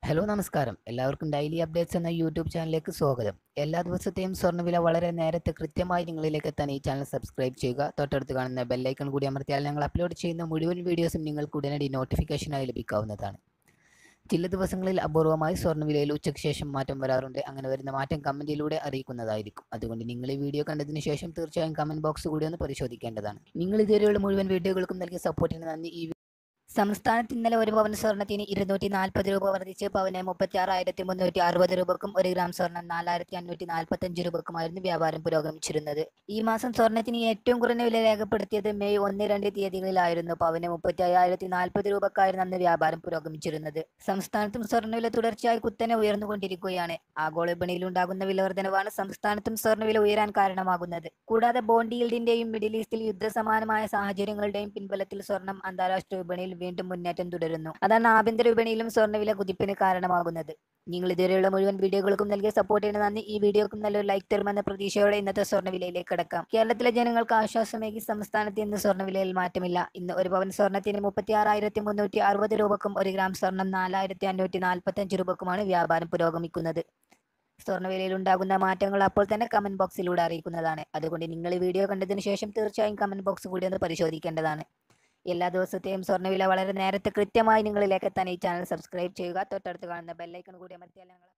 hello നമസ്കാരം എല്ലാവർക്കും daily updates എന്ന യൂട്യൂബ് ചാനലിലേക്ക് സ്വാഗതം എല്ലാ ദിവസത്തെയും സ്വർണ്ണവില വളരെ നേരത്തെ കൃത്യമായി നിങ്ങളിലേക്ക് എത്താൻ ഈ ചാനൽ സബ്സ്ക്രൈബ് ചെയ്യുക തൊട്ടടുത്ത് കാണുന്ന ബെല്ലൈക്കൺ കൂടി അമർത്തിയാൽ ഞങ്ങൾ അപ്ലോഡ് ചെയ്യുന്ന മുഴുവൻ വീഡിയോസും നിങ്ങൾക്ക് ഉടനടി നോട്ടിഫിക്കേഷനായി ലഭിക്കാവുന്നതാണ് ചില ദിവസങ്ങളിൽ അപൂർവമായി സ്വർണ്ണവിലയിൽ ഉച്ചയ്ക്ക് ശേഷം മാറ്റം വരാറുണ്ട് അങ്ങനെ വരുന്ന മാറ്റം കമൻറ്റിലൂടെ അറിയിക്കുന്നതായിരിക്കും അതുകൊണ്ട് നിങ്ങൾ ഈ വീഡിയോ കണ്ടതിന് ശേഷം തീർച്ചയായും കമൻറ്റ് ബോക്സ് കൂടി ഒന്ന് പരിശോധിക്കേണ്ടതാണ് നിങ്ങൾ ഇതുവരെയുള്ള മുഴുവൻ വീഡിയോകൾക്കും നൽകിയ സപ്പോർട്ടിന് നന്ദി ഈ സംസ്ഥാനത്ത് ഇന്നലെ ഒരു പവൻ സ്വർണ്ണത്തിന് ഇരുന്നൂറ്റി നാൽപ്പത് രൂപ വർദ്ധിച്ച് പവന് മുപ്പത്തി ആറായിരത്തി മുന്നൂറ്റി അറുപത് രൂപക്കും ഒരു ഗ്രാം സ്വർണ്ണം നാലായിരത്തി അഞ്ഞൂറ്റി നാൽപ്പത്തഞ്ച് രൂപക്കുമായിരുന്നു വ്യാപാരം പുരോഗമിച്ചിരുന്നത് ഈ മാസം സ്വർണ്ണത്തിന് ഏറ്റവും കുറഞ്ഞ വില രേഖപ്പെടുത്തിയത് മെയ് ഒന്ന് രണ്ട് തീയതികളിലായിരുന്നു പവന് മുപ്പത്തി അയ്യായിരത്തി നാൽപ്പത് രൂപക്കായിരുന്നു അന്ന് വ്യാപാരം പുരോഗമിച്ചിരുന്നത് സംസ്ഥാനത്തും സ്വർണ്ണവില തുടർച്ചയായി കുത്തനെ ഉയർന്നുകൊണ്ടിരിക്കുകയാണ് ആഗോള വിപണിയിൽ ഉണ്ടാകുന്ന വിലവർധനവാണ് സംസ്ഥാനത്തും സ്വർണ്ണവില ഉയരാൻ കാരണമാകുന്നത് കൂടാതെ ബോണ്ട് ഈൽഡിന്റെയും മിഡിൽ ഈസ്റ്റിൽ യുദ്ധസമാനമായ സാഹചര്യങ്ങളുടെയും പിൻബലത്തിൽ സ്വർണം അന്താരാഷ്ട്ര വിപണിയിൽ വീണ്ടും മുന്നേറ്റം തുടരുന്നു അതാണ് ആഭ്യന്തര വിപണിയിലും സ്വർണ്ണവില കുതിപ്പിന് കാരണമാകുന്നത് നിങ്ങൾ ഇതുവരെയുള്ള മുഴുവൻ വീഡിയോകൾക്കും നൽകിയ സപ്പോർട്ടിന് നന്ദി ഈ വീഡിയോക്കും നല്ലൊരു ലൈക്ക് തരുമെന്ന പ്രതീക്ഷയോടെ ഇന്നത്തെ സ്വർണ്ണവിലയിലേക്ക് കടക്കാം കേരളത്തിലെ ജനങ്ങൾക്ക് ആശ്വാസമേകി സംസ്ഥാനത്ത് ഇന്ന് സ്വർണ്ണവിലയിൽ മാറ്റമില്ല ഇന്ന് ഒരു പവൻ സ്വർണ്ണത്തിന് മുപ്പത്തി ആറായിരത്തി മുന്നൂറ്റി അറുപത് രൂപക്കും ഒരു ഗ്രാം സ്വർണം നാലായിരത്തി അഞ്ഞൂറ്റി നാൽപ്പത്തഞ്ച് രൂപക്കുമാണ് വ്യാപാരം പുരോഗമിക്കുന്നത് സ്വർണ്ണവിലയിൽ ഉണ്ടാകുന്ന മാറ്റങ്ങൾ അപ്പോൾ തന്നെ കമന്റ് ബോക്സിലൂടെ അറിയിക്കുന്നതാണ് അതുകൊണ്ട് നിങ്ങൾ ഈ വീഡിയോ കണ്ടതിന് ശേഷം തീർച്ചയായും കമന്റ് ബോക്സ് കൂടി ഒന്ന് പരിശോധിക്കേണ്ടതാണ് എല്ലാ ദിവസത്തെയും സ്വർണ്ണവില വളരെ നേരത്തെ കൃത്യമായി നിങ്ങളിലേക്ക് എത്താൻ ഈ ചാനൽ സബ്സ്ക്രൈബ് ചെയ്യുക തൊട്ടടുത്ത് കാണുന്ന ബെല്ലൈക്കൺ കൂടി അമർത്തിയാൽ ഞങ്ങൾ